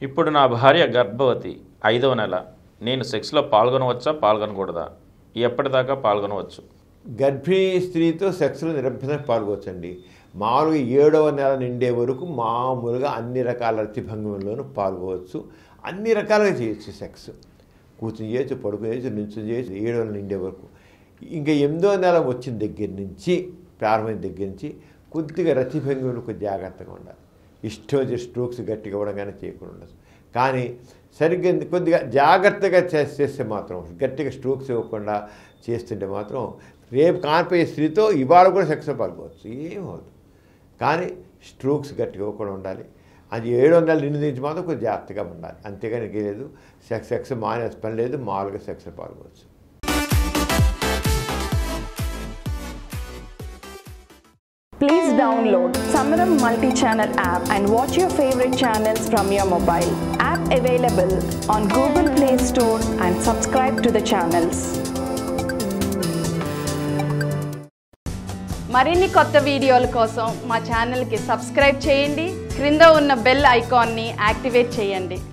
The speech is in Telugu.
ఇప్పుడు నా భార్య గర్భవతి ఐదవ నెల నేను సెక్స్లో పాల్గొనవచ్చా పాల్గొనకూడదా ఎప్పటిదాకా పాల్గొనవచ్చు గర్భిణీ స్త్రీతో సెక్స్లో నిరంతరం పాల్గొచ్చండి మామూలుగా ఏడవ నెల నిండే వరకు మామూలుగా అన్ని రకాల రతిభంగంలోనూ పాల్గొవచ్చు అన్ని రకాలుగా చేయొచ్చు సెక్స్ కూర్చుని చేయొచ్చు పడుకుని చేయొచ్చు నిల్చుని చేయొచ్చు ఏడవ నెల నిండే వరకు ఇంకా ఎనిమిదో నెల వచ్చిన దగ్గర నుంచి ప్రారంభమైన దగ్గర నుంచి కొద్దిగా రతిభంగంలో కొద్దిగా జాగ్రత్తగా ఉండాలి ఇష్టం వచ్చే స్ట్రోక్స్ గట్టిగా ఇవ్వడం కానీ చేయకుండా ఉండదు కానీ సరిగ్గా కొద్దిగా జాగ్రత్తగా చేస్- చేస్తే మాత్రం గట్టిగా స్ట్రోక్స్ ఇవ్వకుండా చేస్తుంటే మాత్రం రేపు కానిపోయే స్త్రీతో ఇవాళ కూడా సెక్స్ పాల్గొవచ్చు ఏమవుతుంది కానీ స్ట్రోక్స్ గట్టిగా ఇవ్వకుండా ఉండాలి అది ఏడు వందల నిండు నుంచి మాత్రం కొంచెం జాగ్రత్తగా ఉండాలి అంతేగాని ఇంకేం లేదు సెక్స్ సెక్స్ మానే పని లేదు మామూలుగా సెక్స్ పాల్గొవచ్చు Please download Samaram multi-channel app and watch your favorite channels from your mobile. App available on Google Play Store and subscribe to the channels. మరిన్ని కొత్త వీడియోల కోసం మా ఛానల్కి సబ్స్క్రైబ్ చేయండి క్రింద ఉన్న బెల్ ఐకాన్ని యాక్టివేట్ చేయండి